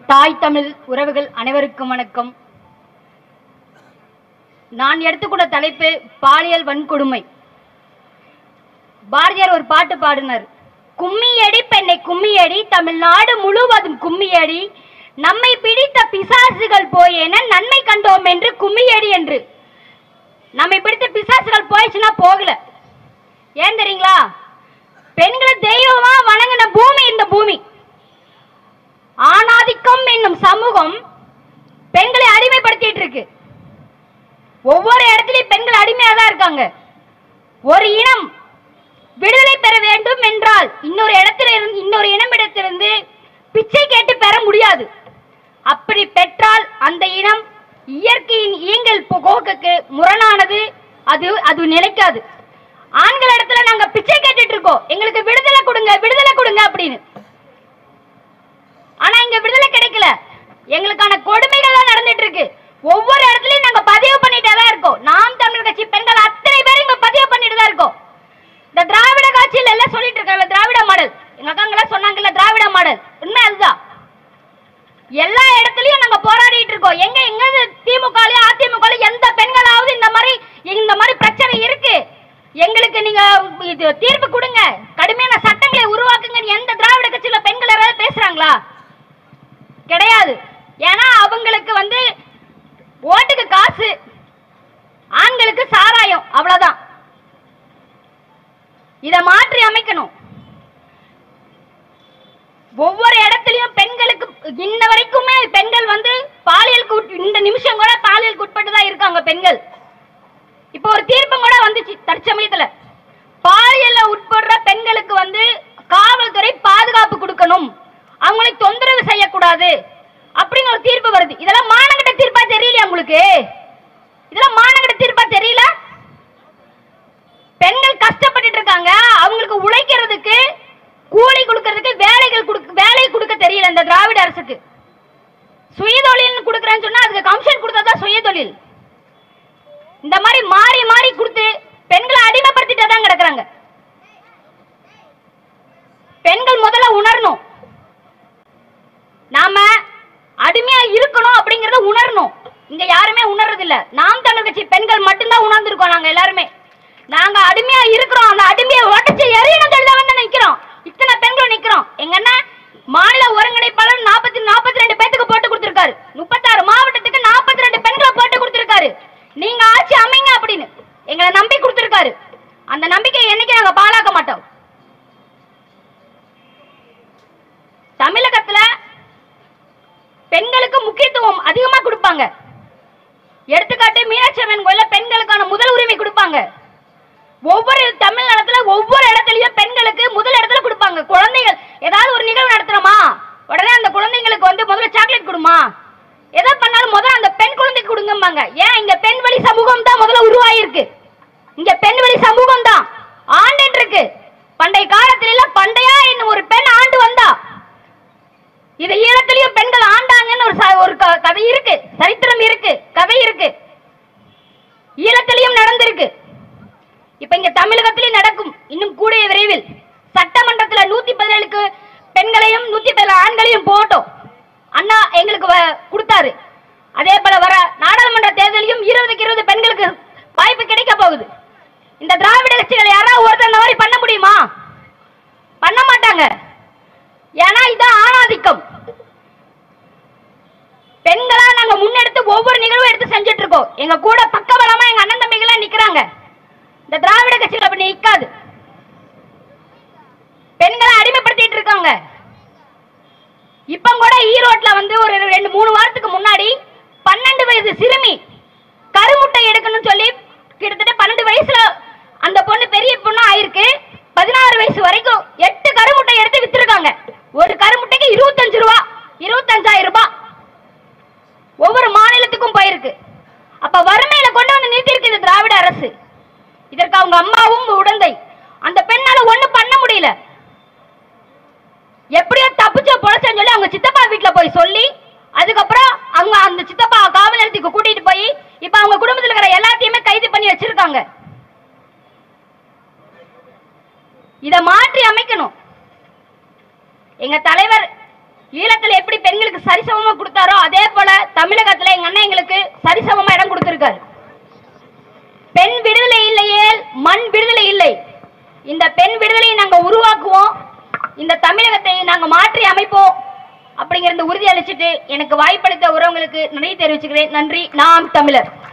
தாய் தமிழ் உறவுகள் அனைவருக்கும் வணக்கம் நான் எடுத்துக்கொண்ட தலைப்பு பாலியல் வன்கொடுமை பாரதியார் ஒரு பாட்டு பாடினார் கும்மியடி பெண்ணை கும்மியடி தமிழ்நாடு முழுவதும் கும்மியடி நம்மை பிடித்த பிசாசுகள் போயேன நன்மை கண்டோம் என்று கும்மியடி என்று நம்மை பிடித்த பிசாசுகள் போயிடுச்சுன்னா போகல ஏன் தெரியுங்களா பெண்களை தெய்வமா வணங்கின பூமி இந்த பூமி ஆணாதிக்கம் என்னும் சமூகம் பெண்களை அடிமைப்படுத்திட்டு இருக்கு ஒவ்வொரு இடத்துலயும் பெண்கள் அடிமையா தான் இருக்காங்க ஒரு இனம் விடுதலை பெற வேண்டும் என்றால் இன்னொரு இடத்துல இருந்து இன்னொரு இனமிடத்திலிருந்து பிச்சை கேட்டு பெற முடியாது அப்படி பெற்றால் அந்த இனம் இயற்கையின் இயங்கல் போக்குக்கு முரணானது அது அது நிலைக்காது ஆண்கள் இடத்துல நாங்க பிச்சை கேட்டுட்டு இருக்கோம் எங்களுக்கு விடுதலை கொடுங்க விடுதலை கொடுங்க அப்படின்னு ஆனா இங்க விடுதலை கிடைக்கல எங்களுக்கான கொடுமைகள் தான் நடந்துட்டு இருக்கு ஒவ்வொரு இடத்துலயும் நாங்க பதிவு பண்ணிட்டே தான் இருக்கோம் நாம் தமிழர் கட்சி பெண்கள் அத்தனை பேரும் இங்க பதிவு பண்ணிட்டு தான் இருக்கோம் இந்த திராவிட காட்சியில எல்லாம் சொல்லிட்டு இருக்காங்க திராவிட மாடல் எங்க அக்காங்கெல்லாம் சொன்னாங்கல்ல திராவிட மாடல் உண்மை அதுதான் எல்லா இடத்துலயும் நாங்க போராடிட்டு இருக்கோம் எங்க எங்க திமுகலயும் அதிமுக எந்த பெண்களாவது இந்த மாதிரி இந்த மாதிரி பிரச்சனை இருக்கு எங்களுக்கு நீங்க இது தீர்ப்பு கொடுங்க கடுமையான சட்டங்களை உருவாக்குங்க எந்த திராவிட கட்சியில பெண்கள் யாராவது பேசுறாங்களா கிடையாது ஏன்னா அவங்களுக்கு வந்து ஓட்டுக்கு காசு ஆண்களுக்கு சாராயம் அவ்வளவுதான் இத மாற்றி அமைக்கணும் ஒவ்வொரு இடத்துலயும் பெண்களுக்கு இன்ன வரைக்குமே பெண்கள் வந்து பாலியலுக்கு உட்- இந்த நிமிஷம் கூட பாலியலுக்கு உட்பட்டு தான் இருக்காங்க பெண்கள் இப்போ ஒரு தீர்ப்பம் கூட வந்துச்சு தற்சமயத்துல பாலியல்ல உட்படுற பெண்களுக்கு வந்து காவல்துறை பாதுகாப்பு கொடுக்கணும் அவங்களை தொந்தரவு செய்யக்கூடாது அப்படின்னு ஒரு தீர்ப்பு வருது இதெல்லாம் மானகட்ட தீர்ப்பா தெரியலையா உங்களுக்கு இதெல்லாம் மானகட்ட தீர்ப்பா தெரியல பெண்கள் கஷ்டப்பட்டுட்டு இருக்காங்க அவங்களுக்கு உழைக்கிறதுக்கு கூலி கொடுக்கறதுக்கு வேலைகள் கொடுக்க வேலை கொடுக்க தெரியல இந்த திராவிட அரசுக்கு சுயதொழில்னு கொடுக்குறேன்னு சொன்னா அதுக்கு கமிஷன் கொடுத்தா தான் சுயதொழில் இந்த மாதிரி மாறி மாறி கொடுத்து பெண்களை அடிமைப்படுத்திட்டே தான் கிடக்குறாங்க பெண்கள் முதல்ல உணரணும் நாம அடிமையா இருக்கணும் அப்படிங்கறத உணரணும் இங்க யாருமே உணர்றது இல்ல நாம் தமிழ் கட்சி பெண்கள் மட்டும்தான் உணர்ந்திருக்கோம் நாங்க எல்லாருமே நாங்க அடிமையா இருக்கிறோம் அந்த அடிமையை உடச்சு எரியணும் சொல்ல வந்து நிக்கிறோம் இத்தனை பெண்கள் நிக்கிறோம் எங்க அண்ணன் மாநில ஒருங்கிணைப்பாளர் நாற்பத்தி நாற்பத்தி ரெண்டு பேத்துக்கு போட்டு கொடுத்திருக்காரு முப்பத்தாறு மாவட்டத்துக்கு நாற்பத்தி ரெண்டு பெண்களை போட்டு கொடுத்திருக்காரு நீங்க ஆட்சி அமைங்க அப்படின்னு எங்களை நம்பி கொடுத்திருக்காரு அந்த நம்பிக்கையை என்னைக்கு நாங்க பாழாக்க மாட்டோம் தமிழகத்துல பெண்களுக்கு முக்கியத்துவம் அதிகமா கொடுப்பாங்க எடுத்துக்காட்டு மீனாட்சி அம்மன் கோயில்ல பெண்களுக்கான முதல் உரிமை கொடுப்பாங்க ஒவ்வொரு தமிழ்நாட்டுல ஒவ்வொரு இடத்துலயும் பெண்களுக்கு முதல் இடத்துல கொடுப்பாங்க குழந்தைகள் ஏதாவது ஒரு நிகழ்வு நடத்துறோமா உடனே அந்த குழந்தைங்களுக்கு வந்து முதல்ல சாக்லேட் கொடுமா எதை பண்ணாலும் முதல்ல அந்த பெண் குழந்தைக்கு கொடுங்கம்பாங்க ஏன் இங்க பெண் வழி சமூகம் தான் முதல்ல உருவாயிருக்கு இங்க பெண் வழி சமூகம் தான் ஆண்டுட்டு இருக்கு பண்டைய காலத்துல எல்லாம் பண்டையா என்னும் ஒரு பெண் ஆண்டு வந்தா இது ஈழத்திலயும் பெண்கள் ஆண்டாங்கன்னு ஒரு ச- ஒரு க- கதை இருக்கு சரித்திரம் இருக்கு கதை இருக்கு ஈழத்திலையும் நடந்திருக்கு இப்ப இங்க தமிழகத்திலும் நடக்கும் இன்னும் கூடிய விரைவில் சட்டமன்றத்துல நூத்தி பதினேழுக்கு பெண்களையும் நூத்தி பதினேழு ஆண்களையும் போட்டோம் அண்ணா எங்களுக்கு வ- கொடுத்தாரு அதே போல வர நாடாளுமன்ற தேர்தலையும் இருபதுக்கு இருபது பெண்களுக்கு வாய்ப்பு கிடைக்க போகுது இந்த திராவிட கட்சிகள் யாராவது ஒருத்தர் இந்த மாதிரி பண்ண முடியுமா பண்ண மாட்டாங்க ஏன்னா இதான் ஆணாதிக்கம் பெண்களா நாங்க முன்னெடுத்து ஒவ்வொரு நிகழ்வும் எடுத்து செஞ்சுட்டு இருக்கோம் எங்க கூட பக்கபலமா எங்க அண்ணன் தம்பிகள் நிக்கிறாங்க இந்த திராவிட கட்சிகள் அப்படி நிக்காது பெண்களை அடிமைப்படுத்திட்டு இருக்காங்க இப்ப கூட ஈரோட்ல வந்து ஒரு ரெண்டு மூணு வாரத்துக்கு முன்னாடி பன்னெண்டு வயசு சிறுமி கருமுட்டை எடுக்கணும்னு சொல்லி கிட்டத்தட்ட பன்னெண்டு வயசுல அந்த பொண்ணு பெரிய பொண்ணு ஆயிருக்கு பதினாறு வயசு வரைக்கும் எட்டு கருமுட்டை எடுத்து வித்திருக்காங்க ஒரு கருமுட்டைக்கு இருபத்தஞ்சு ரூபா இருபத்தஞ்சாயிரம் ரூபாய் ஒவ்வொரு மாநிலத்துக்கும் போயிருக்கு அப்ப வறுமையில கொண்டு வந்து நிறுத்தியிருக்கு இந்த திராவிட அரசு இதற்கு அவங்க அம்மாவும் உடந்தை அந்த பெண்ணால ஒண்ணும் பண்ண முடியல எப்படியோ தப்பிச்சோ பொழைச்சேன்னு சொல்லி அவங்க சித்தப்பா வீட்டுல போய் சொல்லி அதுக்கப்புறம் அவங்க அந்த சித்தப்பா காவல் நிலையத்துக்கு கூட்டிட்டு போய் இப்ப அவங்க குடும்பத்துல இருக்கிற எல்லாத்தையுமே கைது பண்ணி வச்சிருக்காங்க இத மாற்றி அமைக்கணும் எங்க தலைவர் ஈழத்துல எப்படி பெண்களுக்கு சரிசமமா கொடுத்தாரோ அதே போல தமிழகத்துல எங்க அண்ணன் எங்களுக்கு சரிசமமா இடம் கொடுத்திருக்காரு பெண் விடுதலை இல்லையே மண் விடுதலை இல்லை இந்த பெண் விடுதலையை நாங்க உருவாக்குவோம் இந்த தமிழகத்தை நாங்க மாற்றி அமைப்போம் அப்படிங்கிற இந்த உறுதி அளிச்சுட்டு எனக்கு வாய்ப்பளித்த உறவுங்களுக்கு நன்றி தெரிவிச்சுக்கிறேன் நன்றி நாம் தமிழர்